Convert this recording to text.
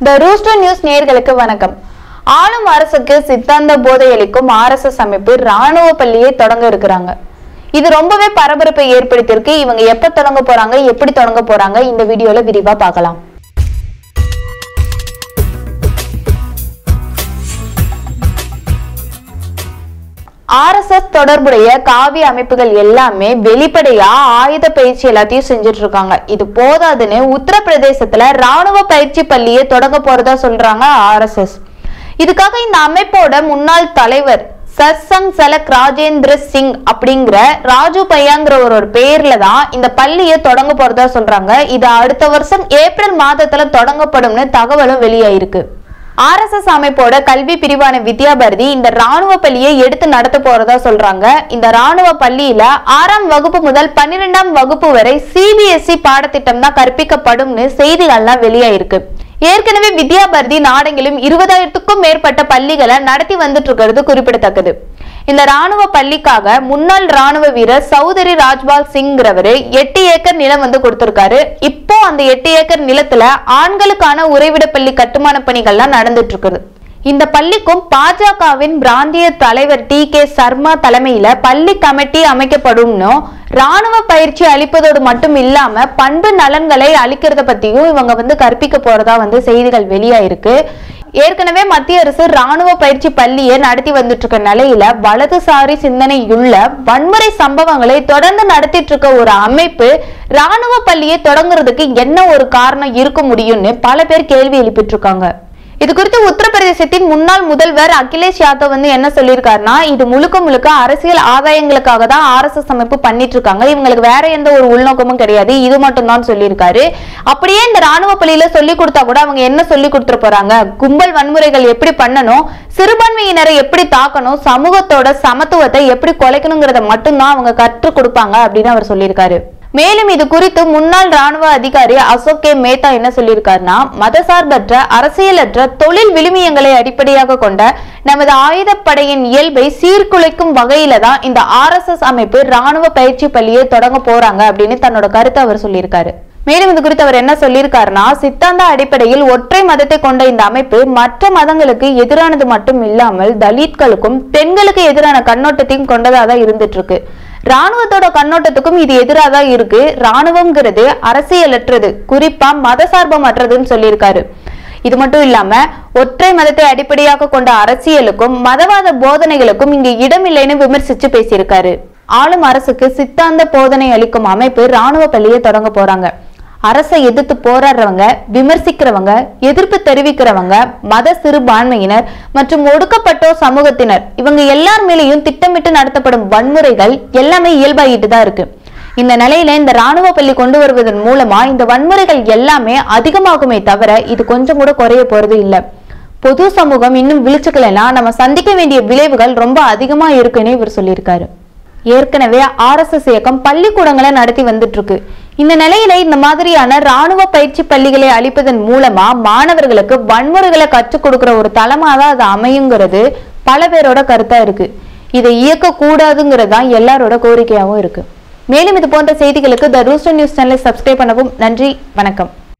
த rooster news நேயர்களுக்கு வணக்கம் ஆளும் அரசுக்கு சித்தாந்த போதை அளிக்கும் ஆர்எஸ்எஸ் அமைப்பு ராணுவ பள்ளியை தொடங்க இருக்கிறாங்க இது ரொம்பவே பரபரப்பை ஏற்படுத்தியிருக்கு இவங்க எப்ப தொடங்க போறாங்க எப்படி தொடங்க போறாங்க இந்த வீடியோல விரிவா பார்க்கலாம் ஆர்எஸ்எஸ் தொடர்புடைய காவி அமைப்புகள் எல்லாமே வெளிப்படையா ஆயுத பயிற்சி எல்லாத்தையும் செஞ்சுட்டு இருக்காங்க இது போதாதுன்னு உத்தரப்பிரதேசத்துல ராணுவ பயிற்சி பள்ளியை தொடங்க போறதா சொல்றாங்க ஆர்எஸ்எஸ் இதுக்காக இந்த அமைப்போட முன்னாள் தலைவர் சர்சங் சலக் ராஜேந்திர சிங் அப்படிங்கிற ராஜு பையாங்கிற ஒரு பேர்ல தான் இந்த பள்ளியை தொடங்க போறதா சொல்றாங்க இது அடுத்த வருஷம் ஏப்ரல் மாதத்துல தொடங்கப்படும்னு தகவலும் வெளியாயிருக்கு ஆர்எஸ்எஸ் அமைப்போட கல்வி பிரிவான வித்யாபாரதி இந்த ராணுவ பள்ளியை எடுத்து நடத்த போறதா சொல்றாங்க இந்த ராணுவ பள்ளியில ஆறாம் வகுப்பு முதல் பன்னிரெண்டாம் வகுப்பு வரை சிபிஎஸ்இ பாடத்திட்டம் தான் கற்பிக்கப்படும்னு செய்திகள்லாம் வெளியாயிருக்கு ஏற்கனவே வித்யாபாரதி நாடெங்கிலும் இருபதாயிரத்துக்கும் மேற்பட்ட பள்ளிகளை நடத்தி வந்துட்டு இருக்கிறது குறிப்பிடத்தக்கது இந்த ராணுவ பள்ளிக்காக முன்னாள் ராணுவ வீரர் சௌதரி ராஜ்பால் சிங்கிறவரு எட்டு ஏக்கர் நிலம் வந்து கொடுத்திருக்காரு இப்போ அந்த எட்டு ஏக்கர் நிலத்துல ஆண்களுக்கான உறைவிட பள்ளி கட்டுமான பணிகள்லாம் நடந்துட்டு இருக்குது இந்த பள்ளிக்கும் பாஜகவின் பிராந்திய தலைவர் டி கே சர்மா தலைமையில பள்ளி கமிட்டி அமைக்கப்படும்னு ராணுவ பயிற்சி அளிப்பதோடு மட்டும் இல்லாம பண்பு நலன்களை அளிக்கிறத பத்தியும் இவங்க வந்து கற்பிக்க போறதா வந்து செய்திகள் வெளியாயிருக்கு ஏற்கனவே மத்திய அரசு ராணுவ பயிற்சி பள்ளியை நடத்தி வந்துட்டு இருக்க நிலையில வலதுசாரி சிந்தனையுள்ள வன்முறை சம்பவங்களை தொடர்ந்து நடத்திட்டு இருக்க ஒரு அமைப்பு ராணுவ பள்ளியை தொடங்குறதுக்கு என்ன ஒரு காரணம் இருக்க முடியும்னு பல பேர் கேள்வி எழுப்பிட்டு இருக்காங்க இது குறித்து உத்தரப்பிரதேசத்தின் முன்னாள் முதல்வர் அகிலேஷ் யாதவ் வந்து என்ன சொல்லியிருக்காருன்னா இது முழுக்க முழுக்க அரசியல் ஆதாயங்களுக்காக தான் ஆர்எஸ்எஸ் அமைப்பு பண்ணிட்டு இருக்காங்க இவங்களுக்கு வேற எந்த ஒரு உள்நோக்கமும் கிடையாது இது மட்டும் தான் சொல்லியிருக்காரு அப்படியே இந்த ராணுவ பள்ளியில சொல்லி கொடுத்தா கூட அவங்க என்ன சொல்லி கொடுத்துட்டு போறாங்க கும்பல் வன்முறைகள் எப்படி பண்ணணும் சிறுபான்மையினரை எப்படி தாக்கணும் சமூகத்தோட சமத்துவத்தை எப்படி குலைக்கணுங்கிறத மட்டும்தான் அவங்க கற்றுக் கொடுப்பாங்க அப்படின்னு அவர் சொல்லியிருக்காரு மேலும் இது குறித்து முன்னாள் ராணுவ அதிகாரி அசோக் கே மேத்தா என்ன சொல்லியிருக்காருன்னா மதசார்பற்ற அரசியலற்ற தொழில் விழுமியங்களை அடிப்படையாக கொண்ட நமது ஆயுதப்படையின் இயல்பை சீர்குலைக்கும் வகையில தான் இந்த ஆர்எஸ்எஸ் அமைப்பு ராணுவ பயிற்சி பள்ளியை தொடங்க போறாங்க அப்படின்னு தன்னோட கருத்தை அவர் சொல்லியிருக்காரு மேலும் இது குறித்து அவர் என்ன சொல்லியிருக்காருன்னா சித்தாந்த அடிப்படையில் ஒற்றை மதத்தை கொண்ட இந்த அமைப்பு மற்ற மதங்களுக்கு எதிரானது மட்டும் இல்லாமல் தலித்களுக்கும் பெண்களுக்கு எதிரான கண்ணோட்டத்தையும் கொண்டதா தான் இருந்துட்டு இருக்கு ராணுவத்தோட கண்ணோட்டத்துக்கும் இது எதிராக தான் இருக்கு ராணுவம்ங்கிறது அரசியலற்றது குறிப்பா மதசார்பமற்றதுன்னு சொல்லியிருக்காரு இது மட்டும் இல்லாம ஒற்றை மதத்தை அடிப்படையாக கொண்ட அரசியலுக்கும் மதவாத போதனைகளுக்கும் இங்கு இடமில்லைன்னு விமர்சிச்சு பேசியிருக்காரு ஆளும் அரசுக்கு சித்தாந்த போதனை அளிக்கும் அமைப்பு ராணுவ பள்ளியை தொடங்க போறாங்க அரசை எதிர்த்து போராடுறவங்க விமர்சிக்கிறவங்க எதிர்ப்பு தெரிவிக்கிறவங்க மத சிறுபான்மையினர் மற்றும் ஒடுக்கப்பட்டோர் சமூகத்தினர் இவங்க எல்லார் மேலேயும் திட்டமிட்டு நடத்தப்படும் வன்முறைகள் எல்லாமே இயல்பாகிட்டு தான் இருக்கு இந்த நிலையில இந்த ராணுவ பள்ளி கொண்டு வருவதன் மூலமா இந்த வன்முறைகள் எல்லாமே அதிகமாகுமே தவிர இது கொஞ்சம் கூட குறைய போறது இல்ல பொது சமூகம் இன்னும் விழிச்சுக்கலைன்னா நம்ம சந்திக்க வேண்டிய விளைவுகள் ரொம்ப அதிகமா இருக்குன்னு இவர் சொல்லியிருக்காரு ஏற்கனவே ஆர்எஸ்எஸ் இயக்கம் பள்ளிக்கூடங்களை நடத்தி வந்துட்டு இருக்கு இந்த நிலையில இந்த மாதிரியான ராணுவ பயிற்சி பள்ளிகளை அளிப்பதன் மூலமா மாணவர்களுக்கு வன்முறைகளை கற்றுக் கொடுக்கிற ஒரு தளமா தான் அது அமையுங்கிறது பல பேரோட கருத்தா இருக்கு இதை இயக்க கூடாதுங்கிறது தான் எல்லாரோட கோரிக்கையாவும் இருக்கு மேலும் இது போன்ற செய்திகளுக்கு த ரூஸ்டர் நியூஸ் சேனலை சப்ஸ்கிரைப் பண்ணவும் நன்றி வணக்கம்